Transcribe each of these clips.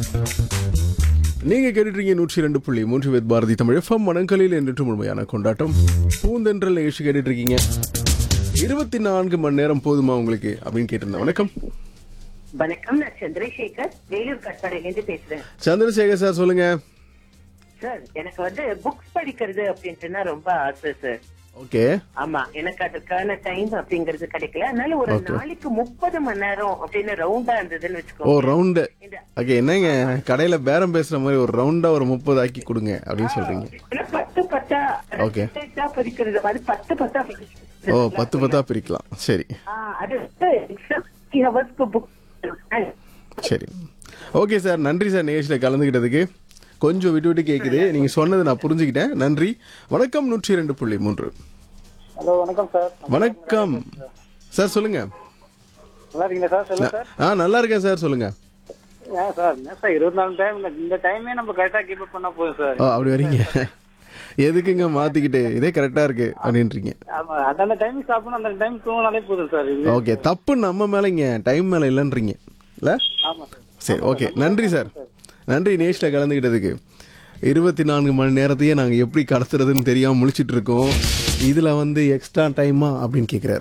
நீங்க கேட்டுட்டீங்க நூற்றி ரெண்டு புள்ளி மூன்று வித் பாரதி தமிழ் எஃப்எம் மனங்களில் என்று முழுமையான கொண்டாட்டம் பூந்தென்றல் நிகழ்ச்சி கேட்டுட்டு இருக்கீங்க இருபத்தி நான்கு மணி நேரம் போதுமா உங்களுக்கு அப்படின்னு கேட்டிருந்தேன் வணக்கம் வணக்கம் நான் சந்திரசேகர் வேலூர் கட்பாடியிலேருந்து பேசுறேன் சந்திரசேகர் சார் சொல்லுங்க சார் எனக்கு வந்து புக்ஸ் படிக்கிறது அப்படின்ட்டுனா ரொம்ப ஆசை சார் ஓகே ஆமா எனக்கு அதுக்கான டைம் அப்படிங்கறது கிடைக்கல அதனால ஒரு Okay. நாளைக்கு முப்பது மணி நேரம் அப்படின்னு ரவுண்டா இருந்ததுன்னு ஓ வச்சுக்கோ ரவுண்டு இந்த ஓகே என்னங்க கடையில பேரம் பேசுற மாதிரி ஒரு ரவுண்டா ஒரு முப்பது ஆக்கி கொடுங்க அப்படின்னு சொல்றீங்க இல்ல, பத்து பத்தா Okay. பத்தா படிக்கிறது அது பத்து பத்தா படிக்கிறது ஓ பத்து பத்தா பிரிக்கலாம் சரி ஆ, அது வந்து எக்ஸாம் ஹவர்ஸ்க்கு புக் சரி ஓகே சார் நன்றி சார் நிகழ்ச்சியில் கலந்துக்கிட்டதுக்கு கொஞ்சம் விட்டு விட்டு கேட்குது நீங்கள் சொன்னதை நான் புரிஞ்சுக்கிட்டேன் நன்றி வணக்கம் நூற்றி ரெண்டு புள்ளி மூன்று ஹலோ வணக்கம் சார் வணக்கம் சார் சொல்லுங்க நல்லா இருக்கீங்களா சார் சொல்லுங்க சார் ஆ நல்லா இருக்கேன் சார் சொல்லுங்க ஏன் சார் என்ன சார் இருபத்தி நாலு டைம் இந்த டைமே நம்ம கரெக்டாக கீப் அப் பண்ணா போதும் சார் ஓ அப்படி வரீங்க எதுக்குங்க மாத்திக்கிட்டு இதே கரெக்டா இருக்கு அப்படின்றீங்க ஆமா அந்தந்த டைம் சாப்பிடணும் அந்த டைம் தூங்கினாலே போதும் சார் இது ஓகே தப்பு நம்ம மேலேங்க டைம் மேலே இல்லைன்றீங்க இல்லை ஆமா சார் சரி ஓகே நன்றி சார் நன்றி நேஷில் கலந்துக்கிட்டதுக்கு இருபத்தி நான்கு மணி நேரத்தையே நாங்கள் எப்படி கடத்துறதுன்னு தெரியாமல் முழிச்சிட்டு இருக்கோம் இதில் வந்து எக்ஸ்ட்ரா டைமா அப்படின்னு கேட்குறாரு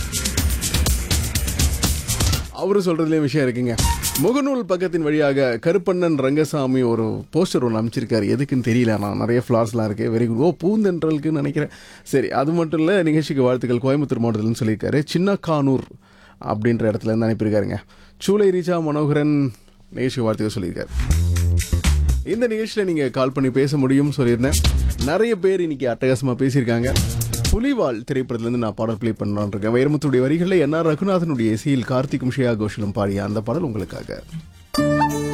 அவரு சொல்றதுலேயே விஷயம் இருக்குங்க முகநூல் பக்கத்தின் வழியாக கருப்பண்ணன் ரங்கசாமி ஒரு போஸ்டர் ஒன்று அமைச்சிருக்காரு எதுக்குன்னு தெரியல நான் நிறைய ஃப்ளார்ஸ்லாம் இருக்கு வெரி குட் ஓ பூந்தென்றலுக்குன்னு நினைக்கிறேன் சரி அது மட்டும் இல்லை நிகழ்ச்சிக்கு வாழ்த்துக்கள் கோயம்புத்தூர் மாவட்டத்தில்னு சொல்லியிருக்காரு சின்னக்கானூர் அப்படின்ற இடத்துல இருந்து அனுப்பியிருக்காருங்க சூளை ரீச்சா மனோகரன் நிகழ்ச்சிக்கு வாழ்த்துக்கள் சொல்லியிருக்காரு இந்த நிகழ்ச்சியில் நீங்கள் கால் பண்ணி பேச முடியும்னு சொல்லியிருந்தேன் நிறைய பேர் இன்னைக்கு அட்டகாசமாக பேசியிருக்காங்க புலிவால் திரைப்படத்துலேருந்து நான் பாடல் ப்ளே பண்ணலான்னு இருக்கேன் வைரமுத்துடைய வரிகளில் என்ஆர் ரகுநாதனுடைய இசையில் கார்த்திக் முஷியா கோஷலும் பாடிய அந்த பாடல் உங்களுக்காக